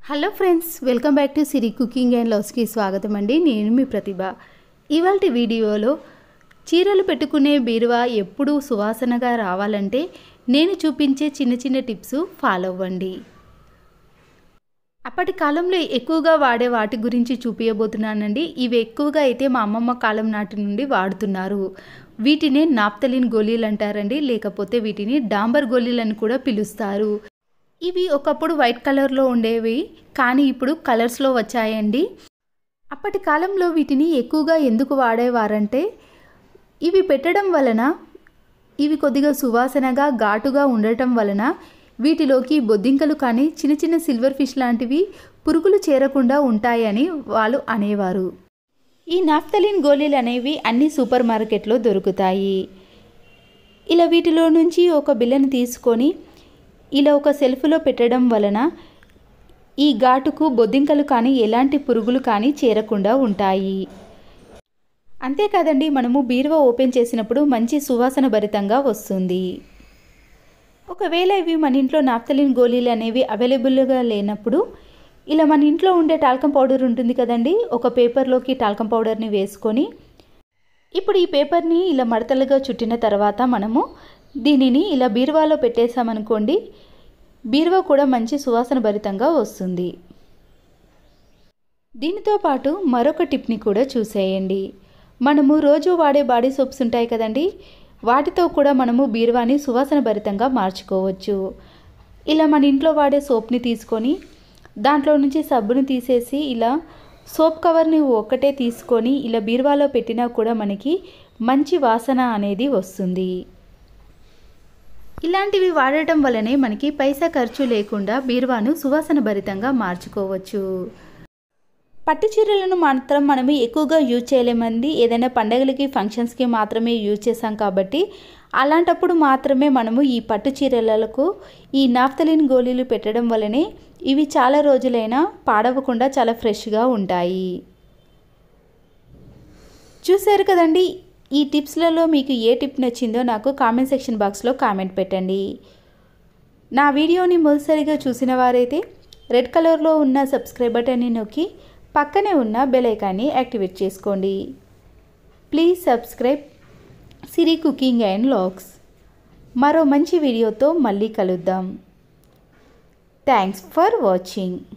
hello friends welcome back to Siri cooking and లవ్స్కి స్వాగతం అండి నేను మీ ప్రతిభ ఇవాళ వీడియోలో చీరలు పెట్టుకునే బీరువా ఎప్పుడూ సువాసనగా రావాలంటే నేను చూపించే చిన్న చిన్న టిప్స్ ఫాలో అవ్వండి అప్పటి కాలంలో ఎక్కువగా వాడే వాటి గురించి చూపించబోతున్నానండి ఇవి ఎక్కువగా అయితే మా అమ్మమ్మ కాలం నాటి నుండి వాడుతున్నారు వీటినే నాప్తలిన్ గోళీలు అంటారండి లేకపోతే వీటిని డాంబర్ గోళీలు అని కూడా పిలుస్తారు ఇవి ఒకప్పుడు వైట్ కలర్లో ఉండేవి కానీ ఇప్పుడు కలర్స్లో వచ్చాయండి అప్పటి కాలంలో వీటిని ఎక్కువగా ఎందుకు వాడేవారంటే ఇవి పెట్టడం వలన ఇవి కొద్దిగా సువాసనగా ఘాటుగా ఉండటం వలన వీటిలోకి బొద్దింకలు కానీ చిన్న చిన్న సిల్వర్ ఫిష్ లాంటివి పురుగులు చేరకుండా ఉంటాయని వాళ్ళు అనేవారు ఈ నాఫ్తలిన్ గోళీలు అనేవి అన్ని సూపర్ మార్కెట్లో దొరుకుతాయి ఇలా వీటిలో నుంచి ఒక బిల్లని తీసుకొని ఇలా ఒక సెల్ఫ్లో పెట్టడం వలన ఈ ఘాటుకు బొద్దింకలు కానీ ఎలాంటి పురుగులు కానీ చేరకుండా ఉంటాయి అంతేకాదండి మనము బీరువా ఓపెన్ చేసినప్పుడు మంచి సువాసన భరితంగా వస్తుంది ఒకవేళ ఇవి మన ఇంట్లో నాప్తలిన్ గోళీలు అనేవి అవైలబుల్గా లేనప్పుడు ఇలా మన ఇంట్లో ఉండే టాల్కం పౌడర్ ఉంటుంది కదండి ఒక పేపర్లోకి టాల్కం పౌడర్ని వేసుకొని ఇప్పుడు ఈ పేపర్ని ఇలా మడతలుగా చుట్టిన తర్వాత మనము దీనిని ఇలా బీరువాలో పెట్టేసామనుకోండి బీరువా కూడా మంచి సువాసన భరితంగా వస్తుంది దీనితో పాటు మరొక టిప్ని కూడా చూసేయండి మనము రోజు వాడే బాడీ సోప్స్ ఉంటాయి కదండి వాటితో కూడా మనము బీరువాని సువాసన భరితంగా మార్చుకోవచ్చు ఇలా మన ఇంట్లో వాడే సోప్ని తీసుకొని దాంట్లో నుంచి సబ్బుని తీసేసి ఇలా సోప్ కవర్ని ఒక్కటే తీసుకొని ఇలా బీరువాలో పెట్టినా కూడా మనకి మంచి వాసన అనేది వస్తుంది ఇలాంటివి వాడటం వల్లనే మనకి పైసా ఖర్చు లేకుండా బీరువాను సువాసన భరితంగా మార్చుకోవచ్చు పట్టు చీరలను మాత్రం మనము ఎక్కువగా యూజ్ చేయలేమండి ఏదైనా పండగలకి ఫంక్షన్స్కి మాత్రమే యూజ్ చేసాం కాబట్టి అలాంటప్పుడు మాత్రమే మనము ఈ పట్టు చీరలకు ఈ నాఫ్తలిన్ గోళీలు పెట్టడం వల్లనే ఇవి చాలా రోజులైనా పాడవకుండా చాలా ఫ్రెష్గా ఉంటాయి చూశారు కదండి ఈ టిప్స్లలో మీకు ఏ టిప్ నచ్చిందో నాకు కామెంట్ సెక్షన్ బాక్స్లో కామెంట్ పెట్టండి నా వీడియోని మొదటిసారిగా చూసిన వారైతే రెడ్ కలర్లో ఉన్న సబ్స్క్రైబ్ బటన్ని నొక్కి పక్కనే ఉన్న బెల్ ఐకాన్ని యాక్టివేట్ చేసుకోండి please subscribe Siri cooking and logs మరో మంచి వీడియోతో మళ్ళీ కలుద్దాం థ్యాంక్స్ ఫర్ వాచింగ్